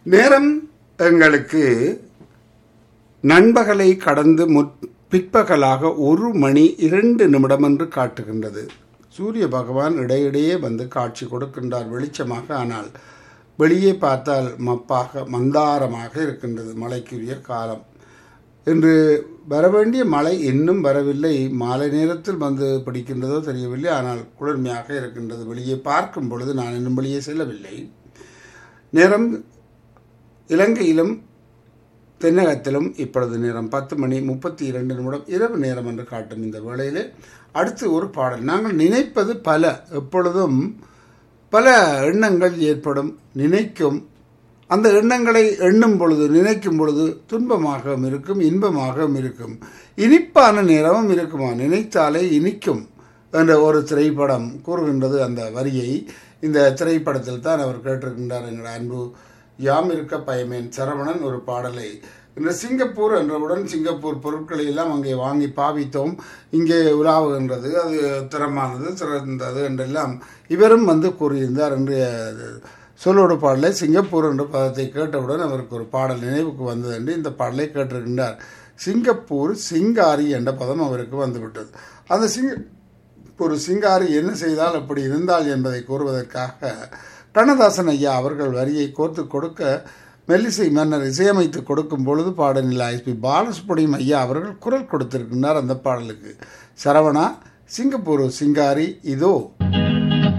நேரம் எங்களுக்கு நண்பகலை கடந்து முற்- பிற்பகலாக ஒரு மணி இரண்டு நிமிடம் என்று காட்டுகின்றது சூரிய பகவான் இடையிடையே வந்து காட்சி கொடுக்கின்றார் வெளிச்சமாக ஆனால் வெளியே பார்த்தால் மப்பாக மந்தாரமாக இருக்கின்றது மழைக்குரிய காலம் இன்று வரவேண்டிய மழை இன்னும் வரவில்லை மாலை நேரத்தில் வந்து பிடிக்கின்றதோ தெரியவில்லை ஆனால் குளிர்மையாக இருக்கின்றது வெளியே பார்க்கும் பொழுது நான் இன்னும் வெளியே செல்லவில்லை நேரம் இலங்கையிலும் தென்னகத்திலும் இப்பொழுது நேரம் பத்து மணி முப்பத்தி இரண்டு நிமிடம் இரவு நேரம் என்று காட்டும் இந்த வேளையிலே அடுத்து ஒரு பாடல் நாங்கள் நினைப்பது பல எப்பொழுதும் பல எண்ணங்கள் ஏற்படும் நினைக்கும் அந்த எண்ணங்களை எண்ணும் பொழுது நினைக்கும் பொழுது துன்பமாகவும் இருக்கும் இன்பமாகவும் இருக்கும் இனிப்பான நேரமும் இருக்குமா நினைத்தாலே இனிக்கும் என்ற ஒரு திரைப்படம் கூறுகின்றது அந்த வரியை இந்த திரைப்படத்தில் தான் அவர் கேட்டிருக்கின்றார் எங்கள் அன்பு யாம் இருக்க பயமேன் சரவணன் ஒரு பாடலை இந்த சிங்கப்பூர் என்றவுடன் சிங்கப்பூர் பொருட்களை எல்லாம் அங்கே வாங்கி பாவித்தோம் இங்கே உலாவுகின்றது அது திறமானது சிறந்தது என்றெல்லாம் இவரும் வந்து கூறியிருந்தார் என்று சொல்லோடு பாடலை சிங்கப்பூர் என்ற பதத்தை கேட்டவுடன் அவருக்கு ஒரு பாடல் நினைவுக்கு வந்தது என்று இந்த பாடலை கேட்டிருக்கின்றார் சிங்கப்பூர் சிங்காரி என்ற பதம் அவருக்கு வந்துவிட்டது அந்த சிங்க ஒரு சிங்காரி என்ன செய்தால் அப்படி இருந்தால் என்பதை கூறுவதற்காக கண்ணதாசன் ஐயா அவர்கள் வரியை கோர்த்து கொடுக்க மெல்லிசை மன்னர் இசையமைத்து கொடுக்கும் பொழுது பாடநிலை எஸ்பி பாலசுப்ரமணியம் ஐயா அவர்கள் குரல் கொடுத்திருக்கின்றார் அந்த பாடலுக்கு சரவணா சிங்கப்பூர் சிங்காரி இதோ